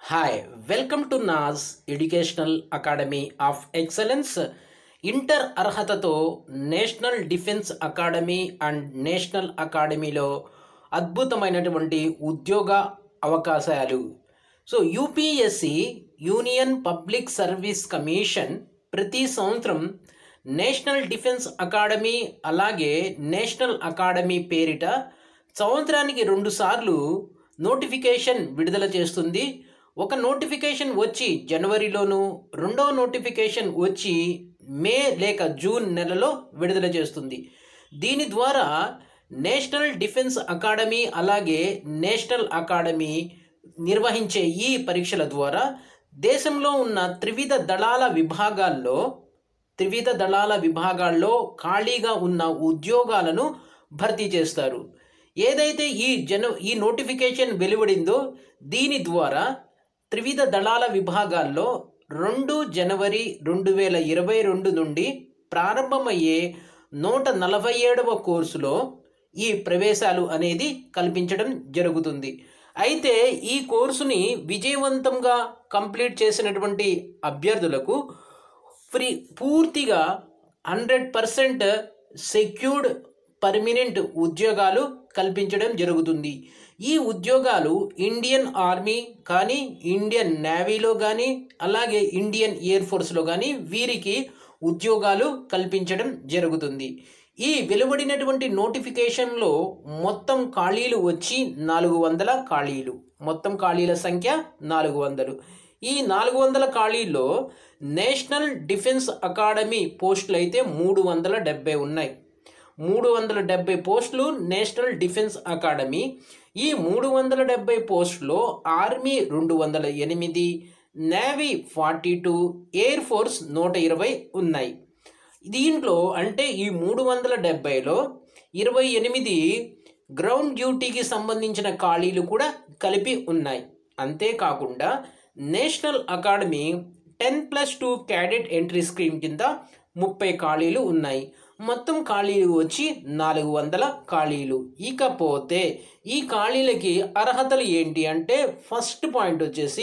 hi welcome to నాస్ educational academy of excellence inter అర్హతతో national defence academy and national అకాడమీలో అద్భుతమైనటువంటి ఉద్యోగ అవకాశాలు so UPSC union public service commission ప్రతి సంవత్సరం నేషనల్ డిఫెన్స్ అకాడమీ అలాగే నేషనల్ అకాడమీ పేరిట సంవత్సరానికి రెండు సార్లు నోటిఫికేషన్ విడుదల చేస్తుంది ఒక నోటిఫికేషన్ వచ్చి జనవరిలోను రెండో నోటిఫికేషన్ వచ్చి మే లేక జూన్ నెలలో విడుదల చేస్తుంది దీని ద్వారా నేషనల్ డిఫెన్స్ అకాడమీ అలాగే నేషనల్ అకాడమీ నిర్వహించే ఈ పరీక్షల ద్వారా దేశంలో ఉన్న త్రివిధ దళాల విభాగాల్లో త్రివిధ దళాల విభాగాల్లో ఖాళీగా ఉన్న ఉద్యోగాలను భర్తీ చేస్తారు ఏదైతే ఈ జన ఈ నోటిఫికేషన్ వెలువడిందో దీని ద్వారా త్రివిధ దళాల విభాగాల్లో రెండు జనవరి రెండు వేల ఇరవై రెండు నుండి ప్రారంభమయ్యే నూట నలభై ఏడవ కోర్సులో ఈ ప్రవేశాలు అనేది కల్పించడం జరుగుతుంది అయితే ఈ కోర్సుని విజయవంతంగా కంప్లీట్ చేసినటువంటి అభ్యర్థులకు ఫ్రీ పూర్తిగా హండ్రెడ్ పర్సెంట్ సెక్యూర్డ్ పర్మినెంట్ ఉద్యోగాలు కల్పించడం జరుగుతుంది ఈ ఉద్యోగాలు ఇండియన్ ఆర్మీ కానీ ఇండియన్ నేవీలో కానీ అలాగే ఇండియన్ ఎయిర్ ఫోర్స్లో కానీ వీరికి ఉద్యోగాలు కల్పించడం జరుగుతుంది ఈ వెలువడినటువంటి నోటిఫికేషన్లో మొత్తం ఖాళీలు వచ్చి నాలుగు వందల ఖాళీలు మొత్తం ఖాళీల సంఖ్య నాలుగు వందలు ఈ నాలుగు వందల ఖాళీల్లో నేషనల్ డిఫెన్స్ అకాడమీ పోస్టులు అయితే మూడు వందల డెబ్బై ఉన్నాయి మూడు వందల డెబ్బై పోస్టులు నేషనల్ డిఫెన్స్ అకాడమీ ఈ మూడు వందల డెబ్బై పోస్టులో ఆర్మీ రెండు వందల ఎనిమిది navy forty two air force నూట ఇరవై ఉన్నాయి దీంట్లో అంటే ఈ మూడు వందల డెబ్బైలో ఇరవై ఎనిమిది గ్రౌండ్ డ్యూటీకి సంబంధించిన ఖాళీలు కూడా కలిపి ఉన్నాయి అంతేకాకుండా national academy ten plus two cadet entry scheme కింద ముప్పై ఖాళీలు ఉన్నాయి మొత్తం ఖాళీలు వచ్చి నాలుగు వందల ఖాళీలు ఇకపోతే ఈ ఖాళీలకి అర్హతలు ఏంటి అంటే ఫస్ట్ పాయింట్ వచ్చేసి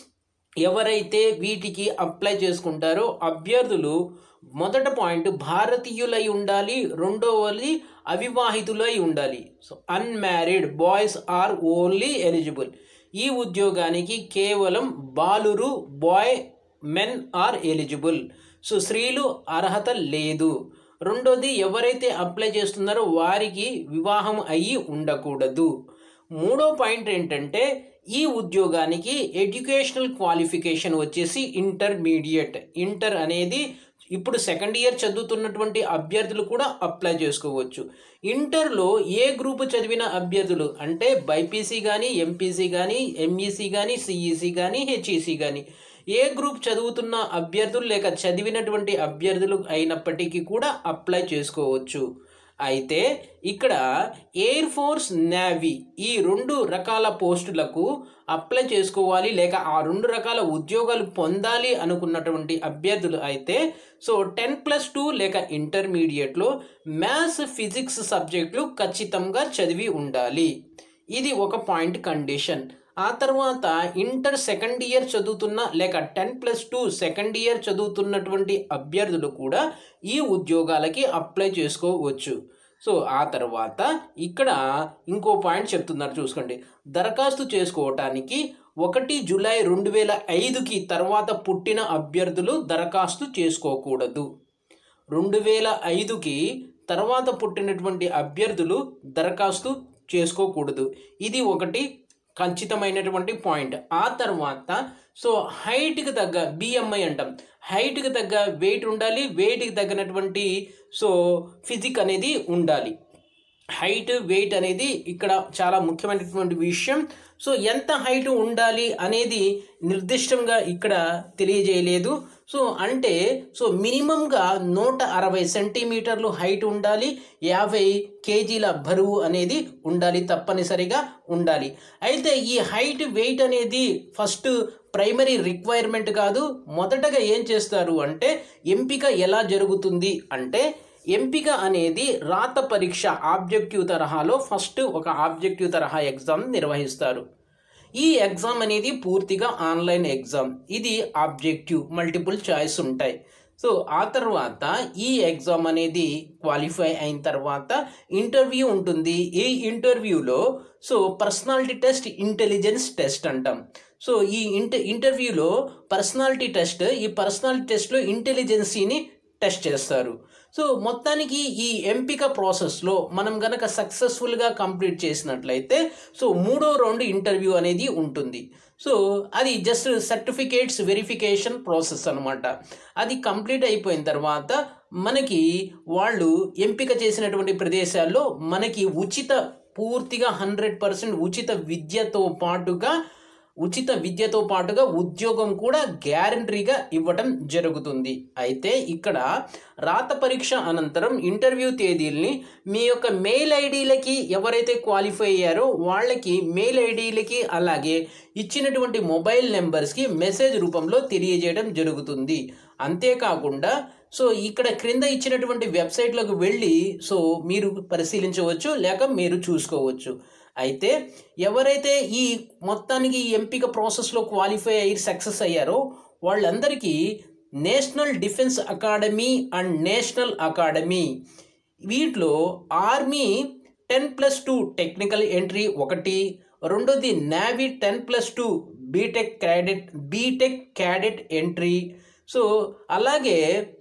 ఎవరైతే వీటికి అప్లై చేసుకుంటారో అభ్యర్థులు మొదట పాయింట్ భారతీయులై ఉండాలి రెండవది అవివాహితులై ఉండాలి so unmarried boys are only eligible ఈ ఉద్యోగానికి కేవలం బాలురు boy men are eligible so స్త్రీలు అర్హత లేదు రెండోది ఎవరైతే అప్లై చేస్తున్నారో వారికి వివాహం అయ్యి ఉండకూడదు మూడో పాయింట్ ఏంటంటే ఈ ఉద్యోగానికి ఎడ్యుకేషనల్ క్వాలిఫికేషన్ వచ్చేసి ఇంటర్మీడియట్ ఇంటర్ అనేది ఇప్పుడు సెకండ్ ఇయర్ చదువుతున్నటువంటి అభ్యర్థులు కూడా అప్లై చేసుకోవచ్చు ఇంటర్లో ఏ గ్రూప్ చదివిన అభ్యర్థులు అంటే బైపీసీ కానీ ఎంపీసీ కానీ ఎంఈసీ కానీ సిఈసీ కానీ హెచ్ఈసీ కానీ ఏ గ్రూప్ చదువుతున్న అభ్యర్థులు లేక చదివినటువంటి అభ్యర్థులు అయినప్పటికీ కూడా అప్లై చేసుకోవచ్చు అయితే ఇక్కడ ఎయిర్ ఫోర్స్ నేవీ ఈ రెండు రకాల పోస్టులకు అప్లై చేసుకోవాలి లేక ఆ రెండు రకాల ఉద్యోగాలు పొందాలి అనుకున్నటువంటి అభ్యర్థులు అయితే సో టెన్ ప్లస్ టూ లేక ఇంటర్మీడియట్లో మ్యాథ్స్ ఫిజిక్స్ సబ్జెక్టులు ఖచ్చితంగా చదివి ఉండాలి ఇది ఒక పాయింట్ కండిషన్ ఆ తర్వాత ఇంటర్ సెకండ్ ఇయర్ చదువుతున్న లేక ten plus two second year చదువుతున్నటువంటి అభ్యర్థులు కూడా ఈ ఉద్యోగాలకి అప్లై చేసుకోవచ్చు సో ఆ తర్వాత ఇక్కడ ఇంకో పాయింట్ చెప్తున్నారు చూసుకోండి దరఖాస్తు చేసుకోవటానికి ఒకటి జూలై రెండు వేల ఐదుకి తర్వాత పుట్టిన అభ్యర్థులు దరఖాస్తు చేసుకోకూడదు రెండు వేల ఐదుకి తర్వాత పుట్టినటువంటి అభ్యర్థులు దరఖాస్తు చేసుకోకూడదు ఇది ఒకటి ఖచ్చితమైనటువంటి పాయింట్ ఆ తర్వాత సో హైట్కి తగ్గ బిఎంఐ అంటాం హైట్కి తగ్గ వెయిట్ ఉండాలి వెయిట్కి తగినటువంటి సో ఫిజిక్ అనేది ఉండాలి హైట్ వెయిట్ అనేది ఇక్కడ చాలా ముఖ్యమైనటువంటి విషయం సో ఎంత హైట్ ఉండాలి అనేది నిర్దిష్టంగా ఇక్కడ తెలియజేయలేదు సో అంటే సో మినిమంగా నూట అరవై సెంటీమీటర్లు హైట్ ఉండాలి యాభై కేజీల బరువు అనేది ఉండాలి తప్పనిసరిగా ఉండాలి అయితే ఈ హైట్ వెయిట్ అనేది ఫస్ట్ ప్రైమరీ రిక్వైర్మెంట్ కాదు మొదటగా ఏం చేస్తారు అంటే ఎంపిక ఎలా జరుగుతుంది అంటే ఎంపిక అనేది రాత పరీక్ష ఆబ్జెక్టివ్ తరహాలో ఫస్ట్ ఒక ఆబ్జెక్టివ్ తరహా ఎగ్జామ్ నిర్వహిస్తారు ఈ ఎగ్జామ్ అనేది పూర్తిగా ఆన్లైన్ ఎగ్జామ్ ఇది ఆబ్జెక్టివ్ మల్టిపుల్ చాయిస్ ఉంటాయి సో ఆ తర్వాత ఈ ఎగ్జామ్ అనేది క్వాలిఫై అయిన తర్వాత ఇంటర్వ్యూ ఉంటుంది ఈ ఇంటర్వ్యూలో so personality test intelligence test అంటాం సో ఈ ఇంట ఇంటర్వ్యూలో పర్సనాలిటీ టెస్ట్ ఈ పర్సనాలిటీ టెస్ట్లో ఇంటెలిజెన్సీని టెస్ట్ చేస్తారు సో మొత్తానికి ఈ ఎంపిక ప్రాసెస్లో మనం గనక సక్సెస్ఫుల్గా కంప్లీట్ చేసినట్లయితే సో మూడో రౌండ్ ఇంటర్వ్యూ అనేది ఉంటుంది సో అది జస్ట్ సర్టిఫికేట్స్ వెరిఫికేషన్ ప్రాసెస్ అనమాట అది కంప్లీట్ అయిపోయిన తర్వాత మనకి వాళ్ళు ఎంపిక చేసినటువంటి ప్రదేశాల్లో మనకి ఉచిత పూర్తిగా హండ్రెడ్ పర్సెంట్ ఉచిత విద్యతో పాటుగా ఉచిత విద్యతో పాటుగా ఉద్యోగం కూడా గ్యారంటీగా ఇవ్వడం జరుగుతుంది అయితే ఇక్కడ రాత పరీక్ష అనంతరం ఇంటర్వ్యూ తేదీల్ని మీ యొక్క మెయిల్ ఐడీలకి ఎవరైతే క్వాలిఫై అయ్యారో వాళ్ళకి మెయిల్ ఐడీలకి అలాగే ఇచ్చినటువంటి మొబైల్ నెంబర్స్కి మెసేజ్ రూపంలో తెలియజేయడం జరుగుతుంది అంతేకాకుండా సో ఇక్కడ క్రింద ఇచ్చినటువంటి వెబ్సైట్లోకి వెళ్ళి సో మీరు పరిశీలించవచ్చు లేక మీరు చూసుకోవచ్చు అయితే ఎవరైతే ఈ మొత్తానికి ఈ ఎంపిక ప్రాసెస్లో క్వాలిఫై అయ్యి సక్సెస్ అయ్యారో వాళ్ళందరికీ national defence academy and national academy వీటిలో army ten plus two technical entry ఒకటి రెండోది navy ten plus two BTech cadet BTech cadet entry so అలాగే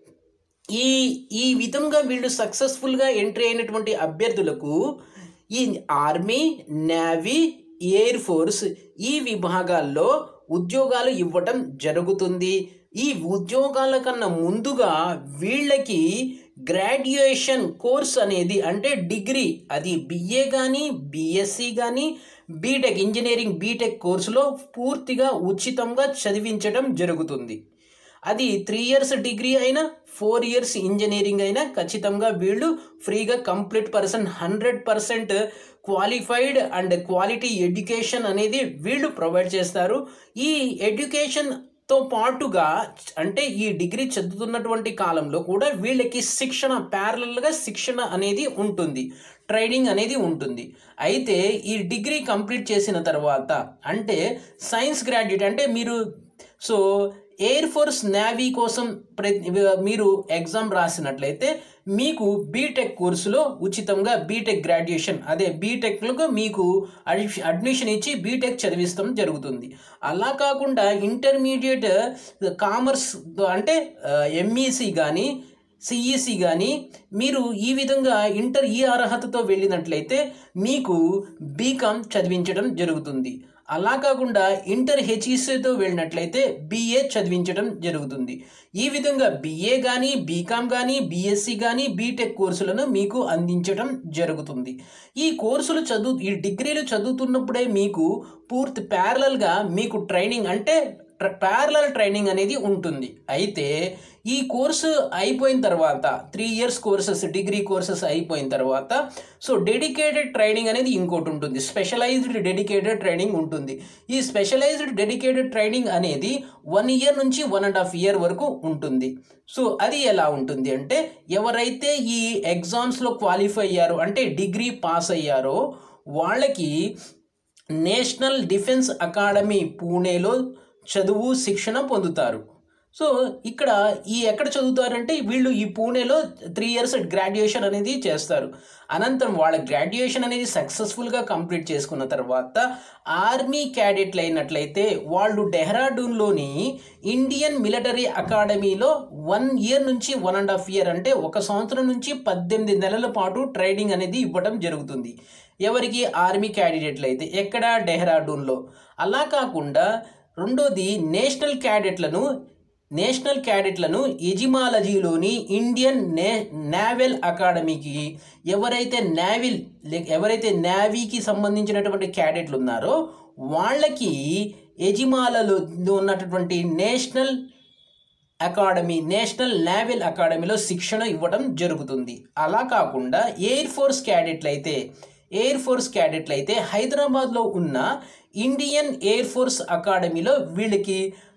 ఈ ఈ విధంగా వీళ్ళు సక్సెస్ఫుల్గా ఎంట్రీ అయినటువంటి అభ్యర్థులకు ఈ ఆర్మీ నేవీ ఎయిర్ ఫోర్స్ ఈ విభాగాల్లో ఉద్యోగాలు ఇవ్వటం జరుగుతుంది ఈ ఉద్యోగాల కన్నా ముందుగా వీళ్ళకి గ్రాడ్యుయేషన్ కోర్స్ అనేది అంటే డిగ్రీ అది బిఏ కానీ బిఎస్సి కానీ బీటెక్ ఇంజనీరింగ్ బీటెక్ కోర్సులో పూర్తిగా ఉచితంగా చదివించడం జరుగుతుంది అది త్రీ ఇయర్స్ డిగ్రీ అయినా ఫోర్ ఇయర్స్ ఇంజనీరింగ్ అయినా ఖచ్చితంగా వీళ్ళు ఫ్రీగా complete percent hundred percent qualified and quality education అనేది వీళ్ళు ప్రొవైడ్ చేస్తారు ఈ ఎడ్యుకేషన్తో పాటుగా అంటే ఈ డిగ్రీ చదువుతున్నటువంటి కాలంలో కూడా వీళ్ళకి శిక్షణ ప్యారలల్గా శిక్షణ అనేది ఉంటుంది ట్రైనింగ్ అనేది ఉంటుంది అయితే ఈ డిగ్రీ కంప్లీట్ చేసిన తర్వాత అంటే సైన్స్ గ్రాడ్యుయేట్ అంటే మీరు సో ఎయిర్ ఫోర్స్ నేవీ కోసం మీరు ఎగ్జామ్ రాసినట్లయితే మీకు బీటెక్ కోర్సులో ఉచితంగా బీటెక్ గ్రాడ్యుయేషన్ అదే బీటెక్లకు మీకు అడ్మిషన్ ఇచ్చి బీటెక్ చదివిస్తాం జరుగుతుంది అలా కాకుండా ఇంటర్మీడియట్ కామర్స్ అంటే ఎంఈసి కానీ సిఈసి కానీ మీరు ఈ విధంగా ఇంటర్ ఈ అర్హతతో వెళ్ళినట్లయితే మీకు బీకామ్ చదివించడం జరుగుతుంది అలా కాకుండా ఇంటర్ హెచ్ఈసీతో వెళ్ళినట్లయితే బిఏ చదివించడం జరుగుతుంది ఈ విధంగా బిఏ కానీ బీకామ్ కానీ బీఎస్సీ కానీ బీటెక్ కోర్సులను మీకు అందించడం జరుగుతుంది ఈ కోర్సులు చదువు ఈ డిగ్రీలు చదువుతున్నప్పుడే మీకు పూర్తి ప్యారలల్గా మీకు ట్రైనింగ్ అంటే ప్యారలల్ ట్రైనింగ్ అనేది ఉంటుంది అయితే ఈ కోర్సు అయిపోయిన తర్వాత three years courses degree courses అయిపోయిన తర్వాత సో డెడికేటెడ్ ట్రైనింగ్ అనేది ఇంకోటి ఉంటుంది స్పెషలైజ్డ్ డెడికేటెడ్ ట్రైనింగ్ ఉంటుంది ఈ స్పెషలైజ్డ్ డెడికేటెడ్ ట్రైనింగ్ అనేది వన్ ఇయర్ నుంచి వన్ అండ్ హాఫ్ ఇయర్ వరకు ఉంటుంది సో అది ఎలా ఉంటుంది అంటే ఎవరైతే ఈ ఎగ్జామ్స్లో క్వాలిఫై అయ్యారో అంటే డిగ్రీ పాస్ అయ్యారో వాళ్ళకి నేషనల్ డిఫెన్స్ అకాడమీ పూణేలో చదువు శిక్షణ పొందుతారు సో ఇక్కడ ఈ ఎక్కడ చదువుతారంటే వీళ్ళు ఈ పూణేలో త్రీ ఇయర్స్ గ్రాడ్యుయేషన్ అనేది చేస్తారు అనంతరం వాళ్ళ గ్రాడ్యుయేషన్ అనేది సక్సెస్ఫుల్గా కంప్లీట్ చేసుకున్న తర్వాత ఆర్మీ క్యాడెట్లు అయినట్లయితే వాళ్ళు డెహ్రాడూన్లోని ఇండియన్ మిలిటరీ అకాడమీలో వన్ ఇయర్ నుంచి వన్ అండ్ హాఫ్ ఇయర్ అంటే ఒక సంవత్సరం నుంచి పద్దెనిమిది నెలల పాటు ట్రైనింగ్ అనేది ఇవ్వడం జరుగుతుంది ఎవరికి ఆర్మీ క్యాడిడేట్లు అయితే ఎక్కడ డెహ్రాడూన్లో అలా కాకుండా రెండోది నేషనల్ క్యాడెట్లను నేషనల్ క్యాడెట్లను ఎజిమాలజీలోని ఇండియన్ నే నేవల్ అకాడమీకి ఎవరైతే నేవిల్ ఎవరైతే నేవీకి సంబంధించినటువంటి క్యాడెట్లు ఉన్నారో వాళ్ళకి ఎజిమాలలో ఉన్నటువంటి నేషనల్ అకాడమీ నేషనల్ నేవల్ అకాడమీలో శిక్షణ ఇవ్వడం జరుగుతుంది అలా కాకుండా ఎయిర్ ఫోర్స్ క్యాడెట్లు అయితే ఎయిర్ ఫోర్స్ క్యాడెట్లు అయితే హైదరాబాద్లో ఉన్న ఇండియన్ ఎయిర్ ఫోర్స్ అకాడమీలో వీళ్ళకి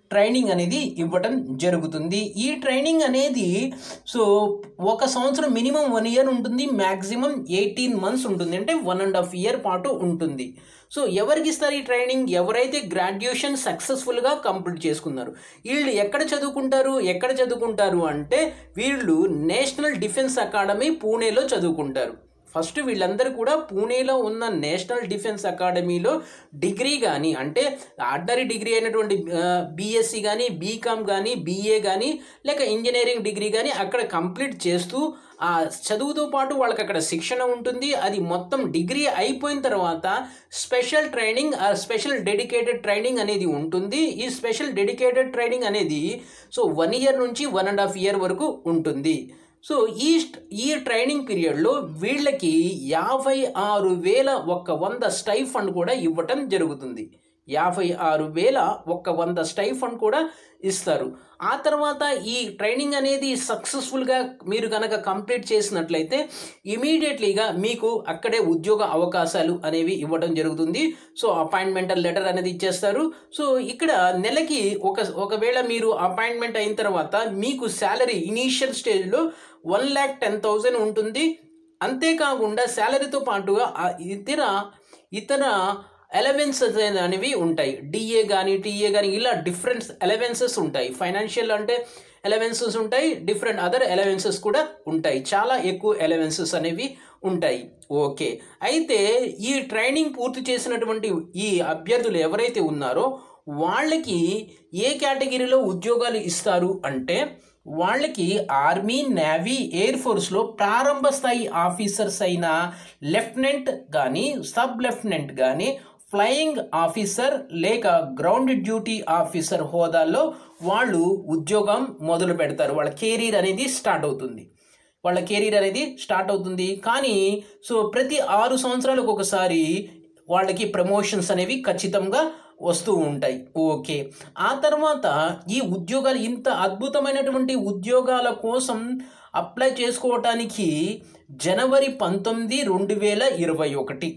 ట్రైనింగ్ అనేది ఇవ్వటం జరుగుతుంది ఈ ట్రైనింగ్ అనేది సో ఒక సంవత్సరం మినిమం వన్ ఇయర్ ఉంటుంది మ్యాక్సిమం ఎయిటీన్ మంత్స్ ఉంటుంది అంటే వన్ అండ్ హాఫ్ ఇయర్ పాటు ఉంటుంది సో ఎవరికి ఇస్తారు ఈ ట్రైనింగ్ ఎవరైతే గ్రాడ్యుయేషన్ సక్సెస్ఫుల్గా కంప్లీట్ చేసుకున్నారు వీళ్ళు ఎక్కడ చదువుకుంటారు ఎక్కడ చదువుకుంటారు అంటే వీళ్ళు నేషనల్ డిఫెన్స్ అకాడమీ పూణేలో చదువుకుంటారు ఫస్ట్ వీళ్ళందరూ కూడా పూణేలో ఉన్న నేషనల్ డిఫెన్స్ అకాడమీలో డిగ్రీ కానీ అంటే ఆర్డినరీ డిగ్రీ అయినటువంటి బీఎస్సీ కానీ బీకామ్ కానీ బీఏ కానీ లేక ఇంజనీరింగ్ డిగ్రీ కానీ అక్కడ కంప్లీట్ చేస్తూ ఆ చదువుతో పాటు వాళ్ళకి అక్కడ శిక్షణ ఉంటుంది అది మొత్తం డిగ్రీ అయిపోయిన తర్వాత స్పెషల్ ట్రైనింగ్ ఆ స్పెషల్ డెడికేటెడ్ ట్రైనింగ్ అనేది ఉంటుంది ఈ స్పెషల్ డెడికేటెడ్ ట్రైనింగ్ అనేది సో వన్ ఇయర్ నుంచి వన్ అండ్ హాఫ్ ఇయర్ వరకు ఉంటుంది సో ఈ ఈ ట్రైనింగ్ పీరియడ్లో వీళ్ళకి యాభై ఆరు వేల ఒక్క వంద స్టై ఫండ్ కూడా ఇవ్వటం జరుగుతుంది యాభై ఆరు వేల ఒక్క వంద స్టై ఫండ్ కూడా ఇస్తారు ఆ తర్వాత ఈ ట్రైనింగ్ అనేది సక్సెస్ఫుల్గా మీరు కనుక కంప్లీట్ చేసినట్లయితే ఇమీడియట్లీగా మీకు అక్కడే ఉద్యోగ అవకాశాలు అనేవి ఇవ్వడం జరుగుతుంది సో అపాయింట్మెంటల్ లెటర్ అనేది ఇచ్చేస్తారు సో ఇక్కడ నెలకి ఒక ఒకవేళ మీరు అపాయింట్మెంట్ అయిన తర్వాత మీకు శాలరీ ఇనీషియల్ స్టేజ్లో వన్ ల్యాక్ టెన్ థౌజండ్ ఉంటుంది అంతేకాకుండా శాలరీతో పాటుగా ఇతర ఇతర ఎలవెన్సెస్ అనేవి ఉంటాయి డిఏ కానీ టీఏ కానీ ఇలా డిఫరెంట్ ఎలవెన్సెస్ ఉంటాయి ఫైనాన్షియల్ అంటే ఎలవెన్సెస్ ఉంటాయి డిఫరెంట్ అదర్ ఎలవెన్సెస్ కూడా ఉంటాయి చాలా ఎక్కువ ఎలవెన్సెస్ అనేవి ఉంటాయి ఓకే అయితే ఈ ట్రైనింగ్ పూర్తి చేసినటువంటి ఈ అభ్యర్థులు ఎవరైతే ఉన్నారో వాళ్ళకి ఏ కేటగిరీలో ఉద్యోగాలు ఇస్తారు అంటే వాళ్ళకి ఆర్మీ నేవీ ఎయిర్ ఫోర్స్లో ప్రారంభ స్థాయి ఆఫీసర్స్ అయిన లెఫ్టినెంట్ కానీ సబ్ లెఫ్టినెంట్ కానీ ఫ్లయింగ్ ఆఫీసర్ లేక గ్రౌండ్ డ్యూటీ ఆఫీసర్ హోదాల్లో వాళ్ళు ఉద్యోగం మొదలు పెడతారు వాళ్ళ కెరీర్ అనేది స్టార్ట్ అవుతుంది వాళ్ళ కెరీర్ అనేది స్టార్ట్ అవుతుంది కానీ సో ప్రతి ఆరు సంవత్సరాలకు ఒకసారి వాళ్ళకి ప్రమోషన్స్ అనేవి ఖచ్చితంగా వస్తూ ఉంటాయి ఓకే ఆ తర్వాత ఈ ఉద్యోగాలు ఇంత అద్భుతమైనటువంటి ఉద్యోగాల కోసం అప్లై చేసుకోవటానికి జనవరి పంతొమ్మిది రెండు వేల ఇరవై ఒకటి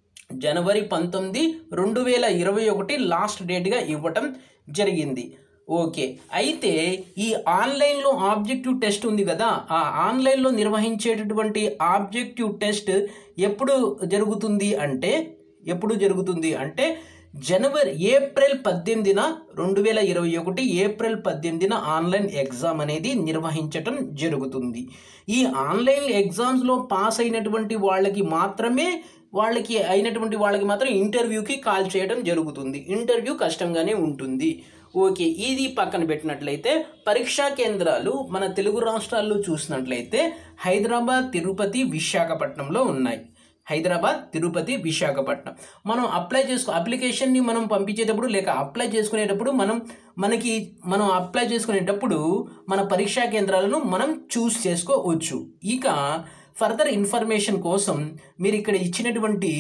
జనవరి పంతొమ్మిది రెండు వేల ఇరవై ఒకటి లాస్ట్ డేట్గా ఇవ్వటం జరిగింది ఓకే అయితే ఈ ఆన్లైన్లో ఆబ్జెక్టివ్ టెస్ట్ ఉంది కదా ఆ ఆన్లైన్లో నిర్వహించేటటువంటి ఆబ్జెక్టివ్ టెస్ట్ ఎప్పుడు జరుగుతుంది అంటే ఎప్పుడు జరుగుతుంది అంటే జనవరి ఏప్రిల్ పద్దెనిమిదిన రెండు వేల ఇరవై ఒకటి ఏప్రిల్ పద్దెనిమిదిన ఆన్లైన్ ఎగ్జామ్ అనేది నిర్వహించటం జరుగుతుంది ఈ ఆన్లైన్ ఎగ్జామ్స్లో పాస్ అయినటువంటి వాళ్ళకి మాత్రమే వాళ్ళకి అయినటువంటి వాళ్ళకి మాత్రం ఇంటర్వ్యూకి కాల్ చేయడం జరుగుతుంది ఇంటర్వ్యూ కష్టంగానే ఉంటుంది ఓకే ఇది పక్కన పెట్టినట్లయితే పరీక్షా కేంద్రాలు మన తెలుగు రాష్ట్రాల్లో చూసినట్లయితే హైదరాబాద్ తిరుపతి విశాఖపట్నంలో ఉన్నాయి హైదరాబాద్ తిరుపతి విశాఖపట్నం మనం అప్లై చేసుకో అప్లికేషన్ని మనం పంపించేటప్పుడు లేక అప్లై చేసుకునేటప్పుడు మనం మనకి మనం అప్లై చేసుకునేటప్పుడు మన పరీక్షా కేంద్రాలను మనం చూస్ చేసుకోవచ్చు ఇక ఫర్దర్ ఇన్ఫర్మేషన్ కోసం మీరు ఇక్కడ ఇచ్చినటువంటి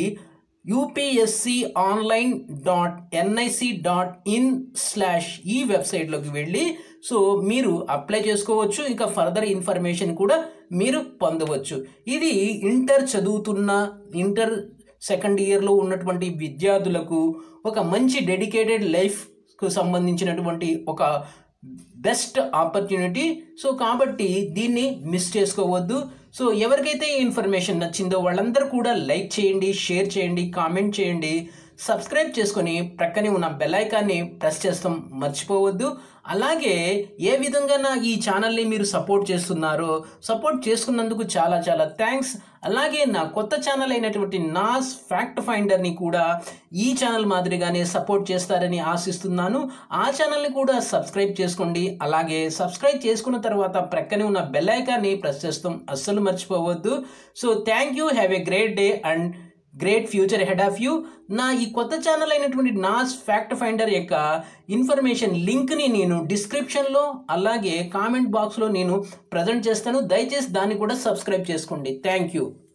UPSC online dot NIC dot in slash ఈ వెబ్సైట్లోకి వెళ్ళి సో మీరు అప్లై చేసుకోవచ్చు ఇంకా ఫర్దర్ ఇన్ఫర్మేషన్ కూడా మీరు పొందవచ్చు ఇది ఇంటర్ చదువుతున్న ఇంటర్ సెకండ్ ఇయర్లో ఉన్నటువంటి విద్యార్థులకు ఒక మంచి డెడికేటెడ్ లైఫ్కు సంబంధించినటువంటి ఒక బెస్ట్ ఆపర్చునిటీ సో కాబట్టి దీన్ని మిస్ చేసుకోవద్దు సో ఎవరికైతే ఈ ఇన్ఫర్మేషన్ నచ్చిందో వాళ్ళందరూ కూడా లైక్ చేయండి షేర్ చేయండి కామెంట్ చేయండి సబ్స్క్రైబ్ చేసుకొని ప్రక్కనే ఉన్న బెల్ ఐకాన్ని ప్రెస్ చేస్తాం మర్చిపోవద్దు అలాగే ఏ విధంగా నా ఈ ఛానల్ని మీరు సపోర్ట్ చేస్తున్నారో సపోర్ట్ చేసుకున్నందుకు చాలా చాలా థ్యాంక్స్ అలాగే నా కొత్త ఛానల్ అయినటువంటి నాస్ ఫ్యాక్ట్ ఫైండర్ని కూడా ఈ ఛానల్ మాదిరిగానే సపోర్ట్ చేస్తారని ఆశిస్తున్నాను ఆ ఛానల్ని కూడా సబ్స్క్రైబ్ చేసుకోండి అలాగే సబ్స్క్రైబ్ చేసుకున్న తర్వాత ప్రక్కనే ఉన్న బెల్ ఐకాన్ని ప్రెస్ చేస్తాం అస్సలు మర్చిపోవద్దు so thank you have a great day and great future head of you నా ఈ కొత్త ఛానల్ అయినటువంటి నాస్ ఫ్యాక్ట్ ఫైండర్ యొక్క ఇన్ఫర్మేషన్ లింక్ని నేను డిస్క్రిప్షన్లో అలాగే కామెంట్ బాక్స్లో నేను ప్రజెంట్ చేస్తాను దయచేసి దాన్ని కూడా సబ్స్క్రైబ్ చేసుకోండి థ్యాంక్ యూ